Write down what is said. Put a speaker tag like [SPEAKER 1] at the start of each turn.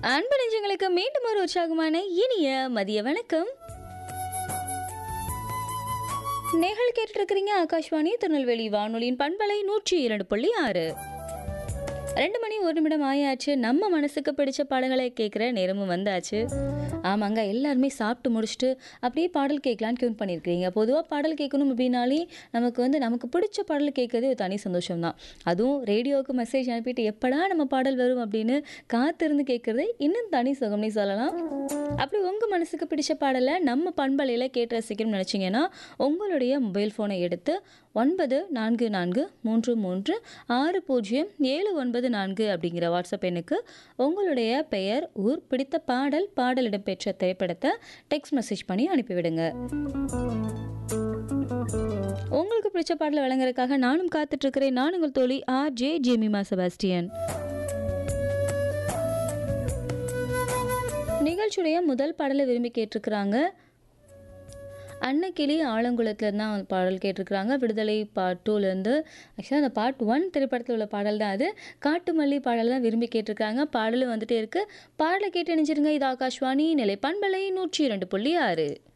[SPEAKER 1] அன்பு நெஞ்சங்களுக்கு மீண்டும் ஒரு உற்சாகமான இனிய மதிய வணக்கம் நேர்கள் கேட்டுட்டு இருக்கிறீங்க ஆகாஷ்வாணி திருநெல்வேலி வானொலியின் பண்பலை நூற்றி இரண்டு புள்ளி ஆறு ரெண்டு மணி ஒரு நிமிடம் ஆயாச்சு நம்ம மனசுக்கு பிடிச்ச பாடல்களை கேட்குற நேரமும் வந்தாச்சு ஆமாங்க எல்லாருமே சாப்பிட்டு முடிச்சுட்டு அப்படியே பாடல் கேட்கலான்னு டியூன் பண்ணியிருக்கிறீங்க பொதுவாக பாடல் கேட்கணும் அப்படின்னாலே நமக்கு வந்து நமக்கு பிடிச்ச பாடல் கேட்கறதே ஒரு தனி சந்தோஷம் தான் அதுவும் ரேடியோவுக்கு மெசேஜ் அனுப்பிட்டு எப்படா நம்ம பாடல் வரும் அப்படின்னு காத்திருந்து கேட்குறது இன்னும் தனி சுகம்னே சொல்லலாம் அப்படி உங்கள் மனசுக்கு பிடிச்ச பாடலை நம்ம பண்பலையில் கேட்டு ரசிக்கணும்னு நினச்சிங்கன்னா உங்களுடைய மொபைல் ஃபோனை எடுத்து ஒன்பது நான்கு நான்கு மூன்று மூன்று ஆறு பூஜ்ஜியம் ஏழு ஒன்பது நான்கு அப்படிங்கிற வாட்ஸ்அப் எண்ணுக்கு உங்களுடைய பெயர் ஊர் பிடித்த பாடல் பாடல் இடம்பெற்ற திரைப்படத்தை டெக்ஸ்ட் மெசேஜ் பண்ணி அனுப்பிவிடுங்க உங்களுக்கு பிடிச்ச பாடலை வழங்குறதுக்காக நானும் காத்துட்டு இருக்கிறேன் நான் உங்கள் தோழி ஆர் ஜே ஜெமிமா செபாஸ்டியன் நிகழ்ச்சியுடைய முதல் பாடலை விரும்பி கேட்டிருக்கிறாங்க அன்னக்கிளி ஆலங்குளத்தில் தான் பாடல் கேட்டிருக்கிறாங்க விடுதலை பார்ட் டூலேருந்து ஆக்சுவலாக அந்த பார்ட் ஒன் திரைப்படத்தில் உள்ள பாடல் தான் அது காட்டுமல்லி பாடல் தான் விரும்பி கேட்டிருக்காங்க பாடலும் வந்துட்டே இருக்குது பாடலை கேட்டு இணைஞ்சிருங்க இது ஆகாஷ்வாணி நிலை பண்பலை நூற்றி இரண்டு புள்ளி ஆறு